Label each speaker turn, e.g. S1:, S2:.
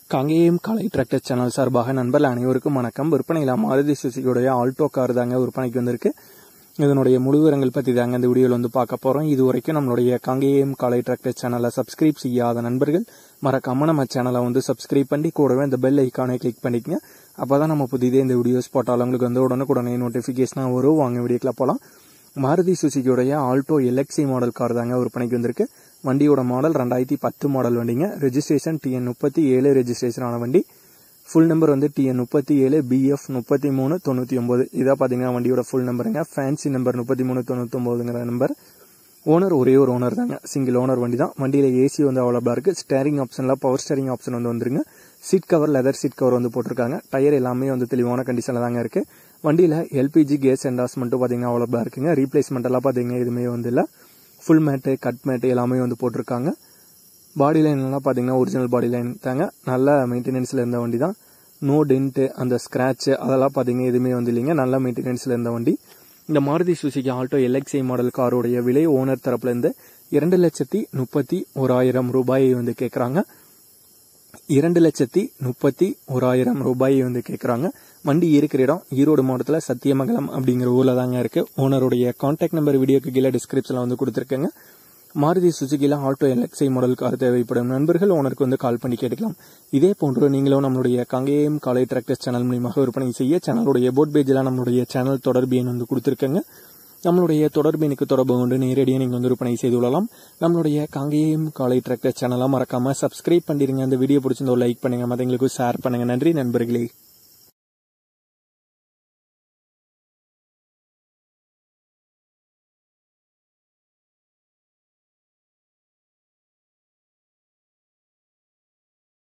S1: Kangeyam Kalai tractor channel சார்பாக நண்பர்கள் அனைவருக்கும் வணக்கம் விற்பனையில் மாருதி சுசுகியுடைய ஆல்டோ கார் தாங்க விற்பனைக்கு வந்திருக்கு இதனுடைய முழு விவரங்கள் பற்றி தாங்க இந்த வீடியோவில் வந்து பார்க்க போகிறோம் இது வரைக்கும் நம்மளுடைய காங்கேயம் கலை டிராக்டர் சேனலை சப்ஸ்கிரைப் செய்யாத நண்பர்கள் மறக்காம நம்ம சேனலை வந்து சப்ஸ்கிரைப் பண்ணி கூடவே இந்த பெல் ஐக்கானை கிளிக் பண்ணிக்கங்க அப்போ தான் நம்ம புதிதே இந்த வீடியோஸ் போட்டாலும் உங்களுக்கு வந்து உடனுக்குடனே நோட்டிஃபிகேஷனாக வரும் வாங்க வீடியோக்கில் போகலாம் மாருதி சுசுகியுடைய ஆல்டோ எல்எக்ஸி மாடல் கார் தாங்க விற்பனைக்கு வந்திருக்கு வண்டியோட மாடல் ரெண்டாயிரத்தி பத்து மாடல் வண்டிங்க ரெஜிஸ்ட்ரேஷன் டிஎன் முப்பத்தி ஏழு ரெஜிஸ்ட்ரேஷன் ஆன வண்டி ஃபுல் நம்பர் வந்து டிஎன் முப்பத்தி ஏழு பிஎஃப் முப்பத்தி மூணு தொண்ணூற்றி ஒம்பது இதாக பார்த்தீங்கன்னா வண்டியோட ஃபுல் நம்பருங்க ஃபேன்சி நம்பர் முப்பத்தி மூணு தொண்ணூத்தொம்போதுங்கிற நம்பர் ஓனர் ஒரே ஒரு ஓனர் தாங்க சிங்கிள் ஓனர் வண்டி தான் வண்டியில் ஏசி வந்து அவைலபிளாக இருக்குது ஸ்டேரிங் ஆப்ஷனில் பவர் ஸ்டேரிங் ஆப்ஷன் வந்து வந்துருங்க seat cover leather seat cover வந்து போட்டிருக்காங்க டயர் எல்லாமே வந்து தெளிவான கண்டிஷனில் தாங்க இருக்குது வண்டியில் எல்பிஜி கேஸ் என்டாஸ்மெண்ட்டும் பார்த்தீங்கன்னா அவைலபிளாக இருக்குங்க ரீப்ளேஸ்மெண்ட் எல்லாம் பார்த்தீங்கன்னா எதுவுமே வந்து இல்லை ஃபுல் மேட்டு கட் மேட்டு எல்லாமே வந்து போட்டிருக்காங்க பாடி லைன்லாம் பார்த்தீங்கன்னா ஒரிஜினல் பாடி லைன் தாங்க நல்ல மெயின்டெனன்ஸில் இருந்த வண்டி தான் நோ டென்ட்டு அந்த ஸ்க்ராட்ச் அதெல்லாம் பார்த்தீங்கன்னா எதுவுமே வந்து இல்லைங்க நல்ல மெயின்டெனன்ஸில் இருந்த வண்டி இந்த Maruti Suzuki Alto LXI model காரோடைய விலை ஓனர் தரப்புலேருந்து இரண்டு லட்சத்தி முப்பத்தி ஓராயிரம் ரூபாயை வந்து கேட்குறாங்க இரண்டு லட்சத்தி முப்பத்தி ஓராயிரம் ரூபாயை வந்து கேட்குறாங்க வண்டி இருக்கிற இடம் ஈரோடு மாவட்டத்தில் சத்தியமங்கலம் அப்படிங்கிற ஊரில் தாங்க இருக்குது ஓனருடைய கான்டாக்ட் நம்பர் வீடியோக்கு கீழே டிஸ்கிரிப்ஷனில் வந்து கொடுத்துருக்கேங்க மாருதி சுசுகியில் ஆல்டோ எல்எக்ஸ்ஐ மாடல் கார் தேவைப்படும் நண்பர்கள் ஓனருக்கு வந்து கால் பண்ணி கேட்டுக்கலாம் இதே போன்று நீங்களும் நம்மளுடைய கங்கேயம் காலை டிராக்டர் சேனல் மூலியமாக விற்பனை செய்ய சேனலுடைய போட் பேஜில் நம்மளுடைய சேனல் தொடர்பு எண் வந்து கொடுத்துருக்கேங்க நம்மளுடைய தொடர்பு எனக்கு தொடர்பு கொண்டு நேரடியாக நீங்கள் வந்து விற்பனை செய்து கொள்ளலாம் நம்மளுடைய காங்கேயம் காலை டிராக்டர் சேனலாக மறக்காமல் சப்ஸ்கிரைப் பண்ணிடுங்க அந்த வீடியோ பிடிச்சிருந்தோ லைக் பண்ணுங்கள் மற்றவங்களுக்கு ஷேர் பண்ணுங்கள் நன்றி நண்பர்களே